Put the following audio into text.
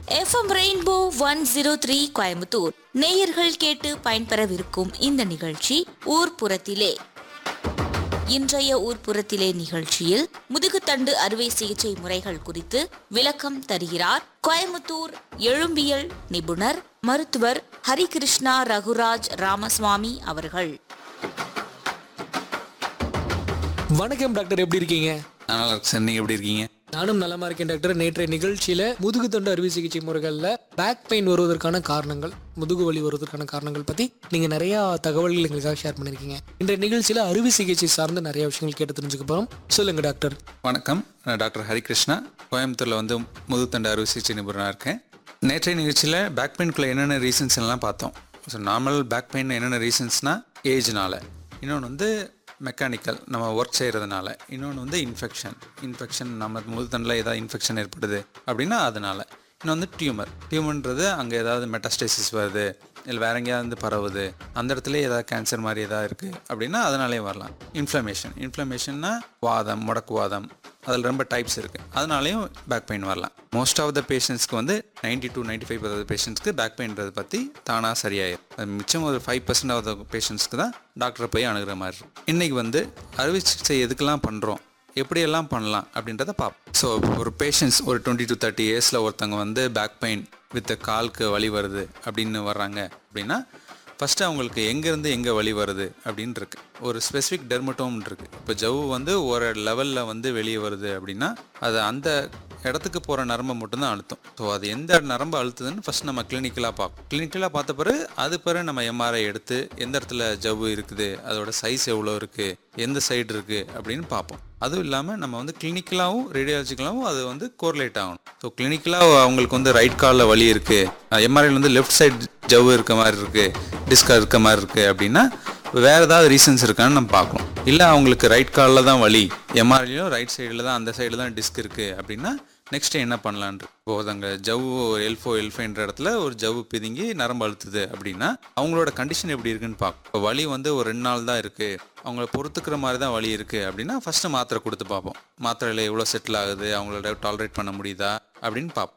FM rainbow one zero three Coimbatore நேயர்கள் கேட்டு பயன்பெறவிருக்கும் இந்த நிகழ்ச்சி ஊர்ப்புறத்திலே இன்றைய ஊர்ப்புறத்திலே நிகழ்ச்சியில் முதுகுத்தண்டு அறுவை சிகிச்சை முறைகள் குறித்து விளக்கம் தருகிறார் கோயம்புத்தூர் எழும்பியல் நிபுணர் மருத்துவர் ஹரிகிருஷ்ணா ரகுராஜ் ராமசுவாமி அவர்கள் வணக்கம் டாக்டர் எப்படி இருக்கீங்க நான் நல்லா இருக்கேன் சார் நீங்கள் எப்படி இருக்கீங்க நானும் நலமா இருக்கேன் டாக்டர் நேற்றைய நிகழ்ச்சியில முதுகுத்தண்டு அறுவை சிகிச்சை முறைகளில் பேக் பெயின் வருவதற்கான காரணங்கள் முதுகு வலி வருவதற்கான காரணங்கள் பத்தி நீங்க நிறைய தகவல்கள் எங்களுக்காக ஷேர் பண்ணிருக்கீங்க இன்றைய நிகழ்ச்சியில அறுவை சிகிச்சை சார்ந்த நிறைய விஷயங்கள் கேட்டு தெரிஞ்சுக்க போறோம் சொல்லுங்க டாக்டர் வணக்கம் நான் டாக்டர் ஹரிகிருஷ்ணா கோயம்புத்தூரில் வந்து முதுத்தண்டு அறுவை சிகிச்சை நிபுணராக இருக்கேன் நேற்றைய நிகழ்ச்சியில் பேக் பெயின்குள்ளே என்னென்ன ரீசன்ஸ் எல்லாம் பார்த்தோம் ஸோ நார்மல் பேக் பெயின் என்னென்ன ரீசன்ஸ்னால் ஏஜ்னால இன்னொன்று வந்து மெக்கானிக்கல் நம்ம ஒர்க் செய்கிறதுனால இன்னொன்று வந்து இன்ஃபெக்ஷன் இன்ஃபெக்ஷன் நம்ம முதுத்தண்டில் ஏதாவது இன்ஃபெக்ஷன் ஏற்படுது அப்படின்னா அதனால இன்னும் வந்து டியூமர் டியூமர்ன்றது அங்கே ஏதாவது மெட்டாஸ்டேசிஸ் வருது இல்லை வேற எங்கேயாவது வந்து பரவுது அந்த இடத்துல ஏதாவது கேன்சர் மாதிரி ஏதாவது இருக்குது அப்படின்னா அதனாலே வரலாம் இன்ஃப்ளமேஷன் இன்ஃப்ளமேஷன்னா வாதம் முடக்குவாதம் அதில் ரொம்ப டைப்ஸ் இருக்குது அதனாலையும் பேக் பெயின் வரலாம் மோஸ்ட் ஆஃப் த பேஷண்ட்ஸ்க்கு வந்து ninety to ninety five percent பேஷண்ட்ஸ்க்கு பேக் பெயின்றதை பற்றி தானாக சரியாயிடும் அது மிச்சம் ஒரு ஃபைவ் பர்சன்ட் ஆஃப் த பேஷண்ட்ஸ்க்கு தான் டாக்டரை போய் அணுகிற மாதிரி இருக்கும் இன்றைக்கி வந்து அறுவை சிகிச்சை எதுக்கெல்லாம் பண்ணுறோம் எப்படியெல்லாம் பண்ணலாம் அப்படின்றத பார்ப்போம் ஸோ ஒரு பேஷண்ட்ஸ் ஒரு டுவெண்ட்டி டு தேர்ட்டி இயர்ஸில் ஒருத்தவங்க வந்து பேக் பெயின் வித் காலுக்கு வலி வருது அப்படின்னு வர்றாங்க அப்படின்னா ஃபஸ்ட்டு அவங்களுக்கு எங்கேருந்து எங்கே வலி வருது அப்படின்னு இருக்கு ஒரு ஸ்பெசிஃபிக் டெர்மட்டோம் இருக்கு இப்போ ஜவ்வு வந்து ஒரு லெவலில் வந்து வெளியே வருது அப்படின்னா அது அந்த இடத்துக்கு போகிற நரம்பை மட்டும்தான் அழுத்தும் ஸோ அது எந்த நரம்பு அழுத்துதுன்னு ஃபஸ்ட் நம்ம கிளினிக்கலாக பார்ப்போம் கிளினிக்கலாக பார்த்த பிறகு அது பிறகு நம்ம எம்ஆர்ஐ எடுத்து எந்த இடத்துல ஜவ்வு இருக்குது அதோட சைஸ் எவ்வளோ இருக்குது எந்த சைடு இருக்குது அப்படின்னு பார்ப்போம் அதுவும் இல்லாமல் நம்ம வந்து கிளினிக்கலாகவும் ரேடியாலஜிக்கலாகவும் அது வந்து கோரிலேட் ஆகணும் ஸோ கிளினிக்கலாக அவங்களுக்கு வந்து ரைட் காலில் வலி இருக்குது எம்ஆர்ஐயில் வந்து லெஃப்ட் சைடு ஜவ்வு இருக்க மாதிரி இருக்குது டிஸ்கா இருக்க மாதிரி இருக்குது அப்படின்னா வேறு ஏதாவது ரீசன்ஸ் இருக்கான்னு நம்ம பார்க்கணும் இல்லை அவங்களுக்கு ரைட் காலில் தான் வலி எம்ஆர்ஐலையும் ரைட் சைடில் தான் அந்த சைடில் தான் டிஸ்க் இருக்குது அப்படின்னா நெக்ஸ்ட் என்ன பண்ணலான்னு இப்போ அங்கே ஜவ்வு ஒரு எல்ஃபோ எல்ஃபைன்ற இடத்துல ஒரு ஜவ்வு பிதுங்கி நரம்பு அழுத்துது அப்படின்னா அவங்களோட கண்டிஷன் எப்படி இருக்குன்னு பார்ப்போம் இப்போ வலி வந்து ஒரு ரெண்டு நாள் தான் இருக்குது அவங்கள பொறுத்துக்கிற மாதிரி தான் வலி இருக்குது அப்படின்னா ஃபஸ்ட்டு மாத்திரை கொடுத்து பார்ப்போம் மாத்திரையில் எவ்வளோ செட்டில் ஆகுது அவங்களோட டாலரேட் பண்ண முடியுதா அப்படின்னு பார்ப்போம்